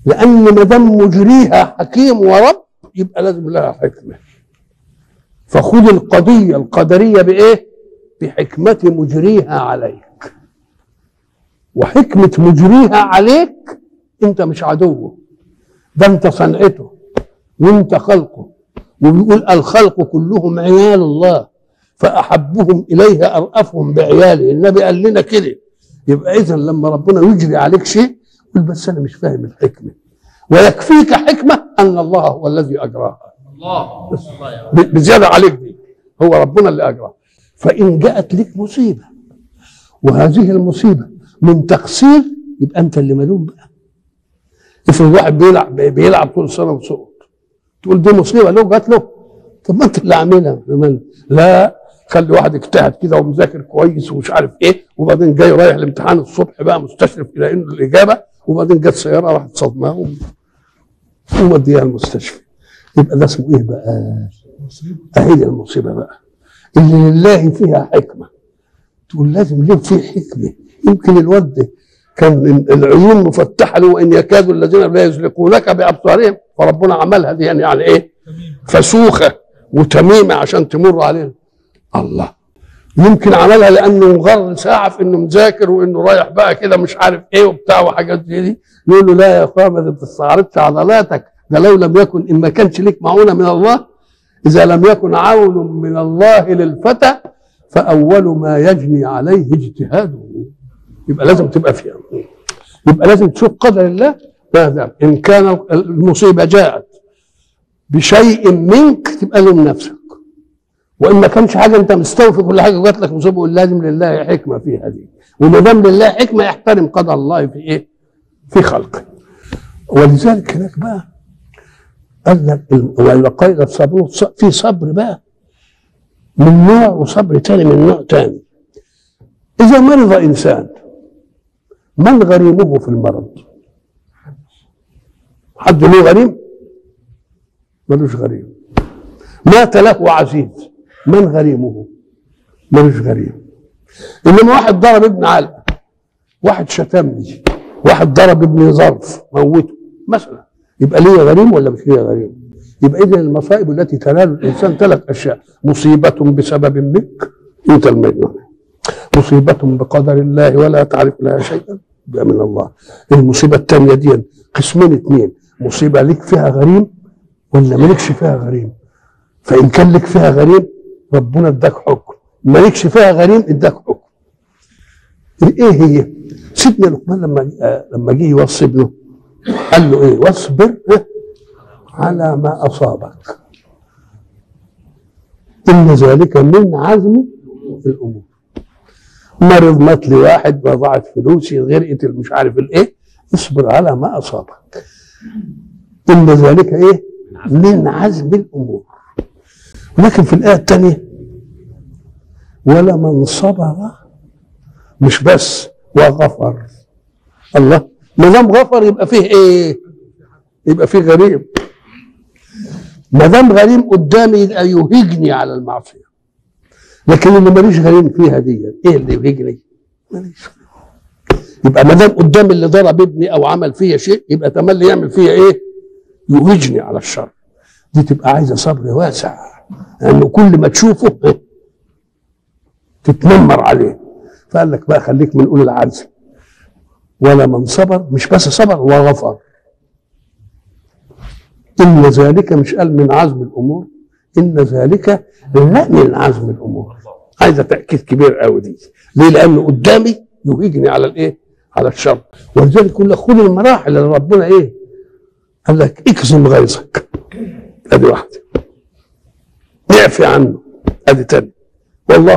لان ما دام مجريها حكيم ورب يبقى لازم لها حكمه فخذ القضيه القدريه بايه بحكمه مجريها عليك وحكمه مجريها عليك انت مش عدوه ده انت صنعته وانت خلقه وبيقول الخلق كلهم عيال الله فاحبهم اليه ارأفهم بعياله النبي قال لنا كده يبقى اذا لما ربنا يجري عليك شيء قل بس انا مش فاهم الحكمه ويكفيك حكمه ان الله هو الذي اجراها الله بس. الله يا رب. ب- بزياده عليك دي هو ربنا اللي اجراها فان جاءت لك مصيبه وهذه المصيبه من تقصير يبقى انت اللي ملوم بقى افرض واحد بيلعب بيلعب طول السنه وسقط تقول دي مصيبه له جات له طب ما انت اللي عاملها من لا خلي واحد اجتهد كده ومذاكر كويس ومش عارف ايه وبعدين جاي رايح الامتحان الصبح بقى مستشرف الى انه الاجابه وبعدين جت سياره راحت صدماه وموديها المستشفى يبقى ده اسمه ايه بقى؟ اهي دي المصيبه بقى اللي لله فيها حكمه تقول لازم ليه في حكمه يمكن الواد ده كان العيون مفتحه له وان يكاد الذين لا يزلقونك بابصارهم فربنا عملها دي يعني, يعني ايه؟ فسوخه وتميمه عشان تمر علينا الله يمكن عملها لانه مغر ساعه في انه مذاكر وانه رايح بقى كده مش عارف ايه وبتاع وحاجات زي دي يقول له لا يا اخويا ما تستعرضش عضلاتك ده لو لم يكن ان ما كانش ليك معونه من الله اذا لم يكن عون من الله للفتى فاول ما يجني عليه اجتهاده يبقى لازم تبقى فيها يبقى لازم تشوف قدر الله ماذا ان كان المصيبه جاءت بشيء منك تبقى لوم نفسك وان ما كانش حاجه انت مستوفي كل حاجه جات لك مصيبه قول لازم لله حكمه فيها دي وما دام لله حكمه يحترم قدر الله في ايه؟ في خلقه ولذلك هناك بقى قال لك ال- والقيد الصبر في صبر بقى من نوع وصبر تاني من نوع تاني اذا مرض انسان من غريمه في المرض؟ حد له غريم؟ ملوش غريم مات له عزيز من غريمه؟ ملوش غريم انما واحد ضرب ابن علقه واحد شتمني واحد ضرب ابني ظرف موته مثلا يبقى ليه غريم ولا مش ليه غريم؟ يبقى اذا المصائب التي تنال الانسان ثلاث اشياء مصيبه بسبب منك انت المجنون مصيبة بقدر الله ولا تعرف لها شيئا يبقى من الله المصيبة الثانية دي قسمين اثنين مصيبة لك فيها غريم ولا مالكش فيها غريم فإن كان لك فيها غريم ربنا اداك حكم مالكش فيها غريم اداك حكم ايه هي سيدنا لقمان لما آه، لما جه يوصي ابنه قال له ايه واصبر ها، على ما اصابك ان ذلك من عزم الامور مرض مات لي واحد وضاعت فلوسي غرقت مش عارف الايه اصبر على ما اصابك ان ذلك ايه من عزم الامور لكن في الايه الثانيه ولمن صبر مش بس وغفر الله ما دام غفر يبقى فيه ايه يبقى فيه غريم ما دام غريم قدامي يبقى يهجني على المعصيه لكن اللي ماليش غريم فيها دي ايه اللي يهجني ماليش يبقى ما دام قدام اللي ضرب ابني او عمل فيا شيء يبقى تملي يعمل فيا ايه يهجني على الشر دي تبقى عايزه صبر واسع لانه كل ما تشوفه إيه؟ تتنمر عليه فقال لك بقى خليك من اولي العزم ولا من صبر مش بس صبر وغفر إن ذلك مش قال من عزم الأمور إن ذلك لا من عزم الأمور عايزة تأكيد كبير قوي دي ليه لأنه قدامي يهيجني على الإيه على الشر ولذلك يقول لك خد المراحل اللي ربنا إيه قال لك اكظم غيظك ادي واحده اعفي عنه ادي تاني والله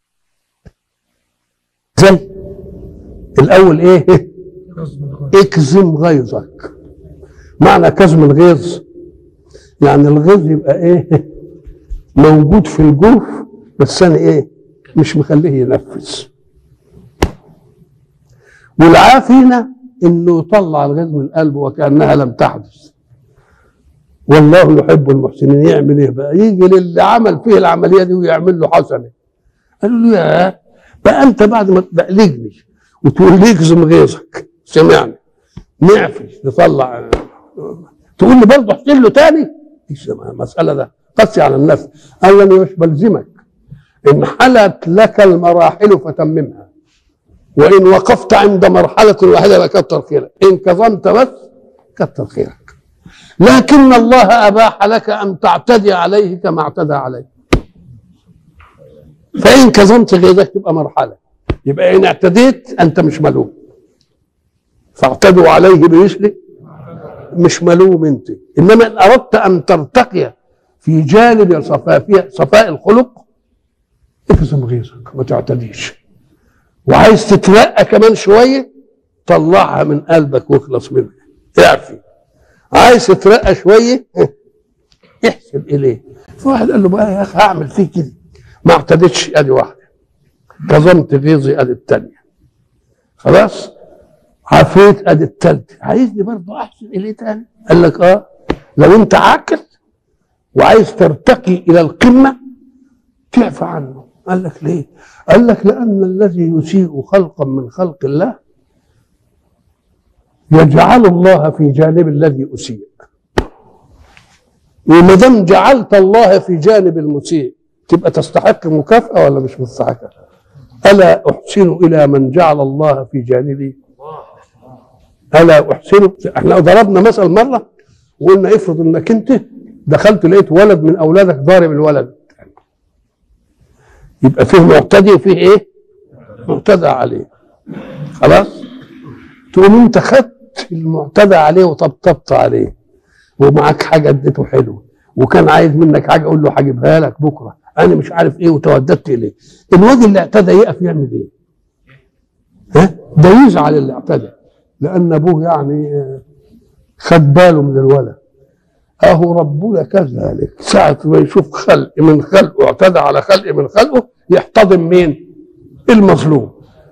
زي الاول ايه اكظم غيظك معنى كظم الغيظ يعني الغيظ يبقى ايه موجود في الجوف بس انا ايه مش مخليه ينفذ والعافي هنا انه يطلع الغيظ من قلبه وكانها لم تحدث والله يحب المحسنين يعمل ايه بقى يجي للي عمل فيه العمليه دي ويعمل له حسنه قالوا له يا بقى انت بعد ما تبقلجني وتقول لي اكظم غيظك سمعني نعفي نطلع تقول لي برضه احسن له تاني ايش المساله ده قسي على النفس قال لن مش بلزمك ان حلت لك المراحل فتممها وان وقفت عند مرحله واحده لكتر خيرك ان كظمت بس كتر خيرك لكن الله اباح لك ان تعتدي عليه كما اعتدى عليه فان كظمت غيظك تبقى مرحله يبقى ان اعتديت انت مش ملوم فاعتدوا عليه بمثله مش ملوم انت انما ان اردت ان ترتقي في جانب صفاء صفاء الخلق اكظم غيظك ما تعتديش وعايز تترقى كمان شويه طلعها من قلبك واخلص منها اعفي عايز تترقى شويه احسن اليه فواحد قال له بقى يا اخي هعمل فيك كده ما اعتدتش ادي واحده كظمت غيظي ادي الثانيه خلاص عافيت ادي الثالثه عايزني برضه احسن اليه تاني قال لك اه لو انت عاقل وعايز ترتقي الى القمه تعفى عنه قال لك ليه قال لك لان الذي يسيء خلقا من خلق الله يجعل الله في جانب الذي اسيء وما دام جعلت الله في جانب المسيء تبقى تستحق مكافاه ولا مش مستحقه الا احسن الى من جعل الله في جانبي الا احسن احنا ضربنا مثل مره وقلنا افرض انك انت دخلت لقيت ولد من اولادك ضارب الولد يبقى فيه معتدي وفيه ايه معتدى عليه خلاص تقوم انت خدت المعتدى عليه وطبطبت عليه ومعاك حاجه اديته حلوه وكان عايز منك حاجه اقول له هجيبها لك بكره انا مش عارف ايه وتوددت اليه الواد اللي اعتدى يقف يعمل ايه ها ده يزعل اللي اعتدى لان ابوه يعني خد باله من الولد اهو ربنا كذلك ساعة ما يشوف خلق من خلقه اعتدى على خلق من خلقه يحتضن مين؟ المظلوم